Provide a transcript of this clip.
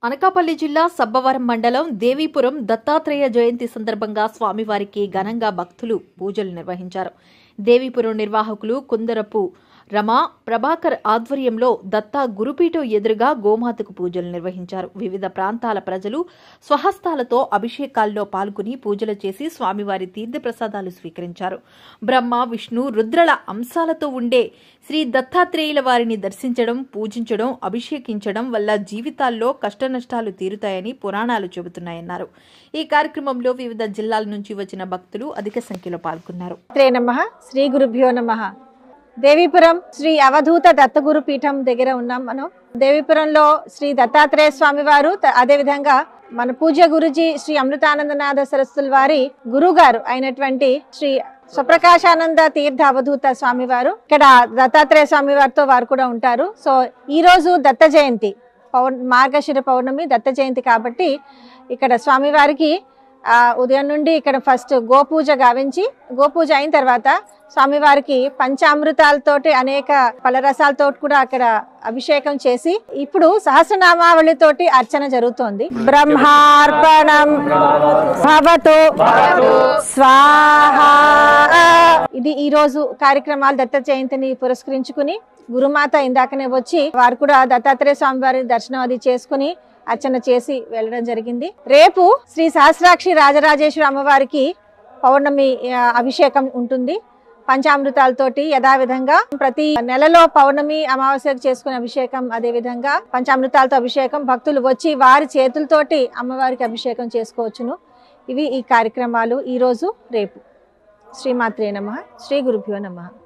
అనకాపల్లి జిల్లా సబ్బవరం మండలం దేవీపురం దత్తాత్రేయ జయంతి సందర్భంగా స్వామివారికి ఘనంగా భక్తులు పూజలు నిర్వహించారు దేవీపురం నిర్వాహకులు కుందరపు రమ ప్రభాకర్ ఆధ్వర్యంలో దత్తా గురుపీఠం ఎదురుగా గోమాతకు పూజలు నిర్వహించారు వివిధ ప్రాంతాల ప్రజలు స్వహస్తాలతో అభిషేకాల్లో పాల్గొని పూజలు చేసి స్వామివారి తీర్థప్రసాదాలు స్వీకరించారు బ్రహ్మ విష్ణు రుద్రల అంశాలతో ఉండే శ్రీ దత్తాత్రేయుల వారిని దర్శించడం పూజించడం అభిషేకించడం వల్ల జీవితాల్లో కష్టనష్టాలు తీరుతాయని పురాణాలు చెబుతున్నాయన్నారు ఈ కార్యక్రమంలో వివిధ జిల్లాల నుంచి వచ్చిన భక్తులు అధిక సంఖ్యలో పాల్గొన్నారు శ్రీ నమ శ్రీ గురుభ్యో నమ దేవీపురం శ్రీ అవధూత దత్తగురు పీఠం దగ్గర ఉన్నాం మనం దేవీపురంలో శ్రీ దత్తాత్రేయ స్వామి వారు త- అదేవిధంగా మన పూజ్య గురుజీ శ్రీ అమృతానందనాథ సరస్సుల వారి గురువు గారు అయినటువంటి శ్రీ స్వప్రకాశానంద తీర్థ అవధూత స్వామి వారు ఇక్కడ దత్తాత్రేయ స్వామి వారితో వారు కూడా ఉంటారు సో ఈ రోజు దత్త జయంతి పౌర్ మార్గశిర పౌర్ణమి దత్త జయంతి కాబట్టి ఇక్కడ స్వామివారికి ఆ, ఉదయం నుండి ఇక్కడ ఫస్ట్ గోపూజ గావించి గోపూజ అయిన తర్వాత స్వామివారికి పంచామృతాలతోటి అనేక పలరసాలతో కూడా అక్కడ అభిషేకం చేసి ఇప్పుడు సహస్రనామావళితోటి అర్చన జరుగుతోంది బ్రహ్మార్పణం భవతు స్వాహ ఇది ఈ రోజు కార్యక్రమాలు దత్త జయంతిని పురస్కరించుకుని గురుమాత ఇందాకనే వచ్చి వారు కూడా దత్తాత్రేయ స్వామి వారి దర్శనం అది చేసుకుని అర్చన చేసి వెళ్ళడం జరిగింది రేపు శ్రీ సహస్రాక్షి రాజరాజేశ్వరి అమ్మవారికి పౌర్ణమి ఆ, అభిషేకం ఉంటుంది పంచామృతాలతోటి యథావిధంగా ప్రతి నెలలో పౌర్ణమి అమావాస్యకు చేసుకునే అభిషేకం అదే విధంగా పంచామృతాలతో అభిషేకం భక్తులు వచ్చి వారి చేతులతోటి అమ్మవారికి అభిషేకం చేసుకోవచ్చును ఇవి ఈ కార్యక్రమాలు ఈ రోజు రేపు శ్రీమాత్రే నమ శ్రీ గురుభ్యో నమ